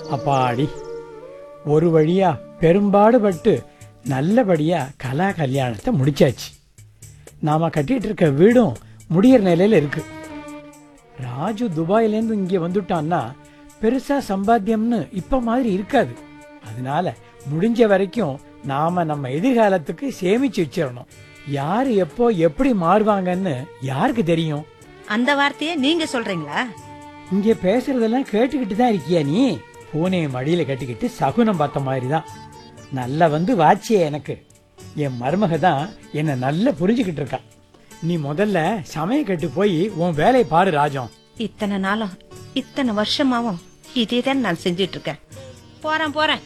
அப்பாடி ஒரு வழியா பெரும்பாடுபட்டு நல்லபடியா கலா கல்யாணத்தை முடிச்சாச்சு நாம கட்டிட்டு இருக்க வீடும் முடியிற நிலையில இருக்கு ராஜு துபாயிலேருந்து இங்கே வந்துட்டான்னா பெருசா சம்பாத்தியம்னு இப்ப மாதிரி இருக்காது அதனால முடிஞ்ச வரைக்கும் நாம நம்ம எதிர்காலத்துக்கு சேமிச்சு வச்சிடணும் யாரு எப்போ எப்படி மாறுவாங்கன்னு யாருக்கு தெரியும் அந்த வார்த்தையை நீங்க சொல்றீங்களா இங்க பேசுறதெல்லாம் கேட்டுக்கிட்டு தான் இருக்கியா நீ பூனையை மடியில கட்டிக்கிட்டு சகுனம் பார்த்த மாதிரி தான் நல்லா வந்து வாச்சியே எனக்கு என் மருமக தான் என்னை நல்லா புரிஞ்சுக்கிட்டு இருக்கா நீ முதல்ல சமய கட்டு போய் உன் வேலையை பாரு ராஜம் இத்தனை நாளும் இத்தனை வருஷமாவும் இதே தான் நான் செஞ்சிட்டு இருக்கேன் போறேன் போறேன்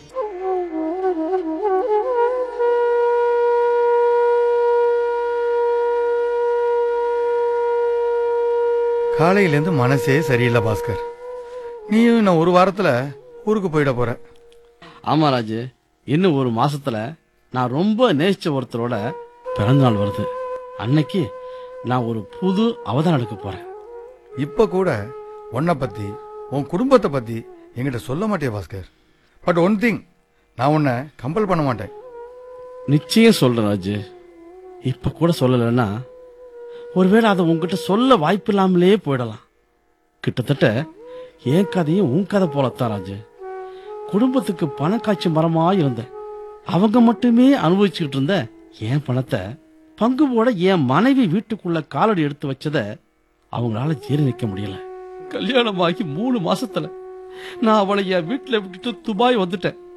காலையிலேருந்து மனசே சரியில்லை பாஸ்கர் நீயும் இன்னும் ஒரு வாரத்துல ஊருக்கு போயிட போற ஆமா ராஜு இன்னும் ஒரு மாசத்துல நான் ரொம்ப நேசிச்ச ஒருத்தரோட பிறந்தநாள் வருது அன்னைக்கு நான் ஒரு புது அவதாரம் எடுக்க போறேன் இப்ப கூட உன்னை பத்தி உன் குடும்பத்தை பத்தி என்கிட்ட சொல்ல மாட்டியா பாஸ்கர் பட் ஒன் திங் நான் உன்னை கம்பல் பண்ண மாட்டேன் நிச்சயம் சொல்றேன் ராஜு இப்ப கூட சொல்லலைன்னா ஒருவேளை அதை உன்கிட்ட சொல்ல வாய்ப்பு இல்லாமலே போயிடலாம் கிட்டத்தட்ட என் கதையும் உன் கதை போலத்தான் ராஜு குடும்பத்துக்கு பணம் காய்ச்சி மரமா இருந்தேன் அவங்க மட்டுமே அனுபவிச்சுக்கிட்டு இருந்த என் பணத்தை பங்கு போட என் மனைவி வீட்டுக்குள்ள காலடி எடுத்து வச்சத அவங்களால ஜீரணிக்க முடியல கல்யாணமாகி மூணு மாசத்துல நான் அவளை என் வீட்டுல விட்டுட்டு துபாய் வந்துட்டேன்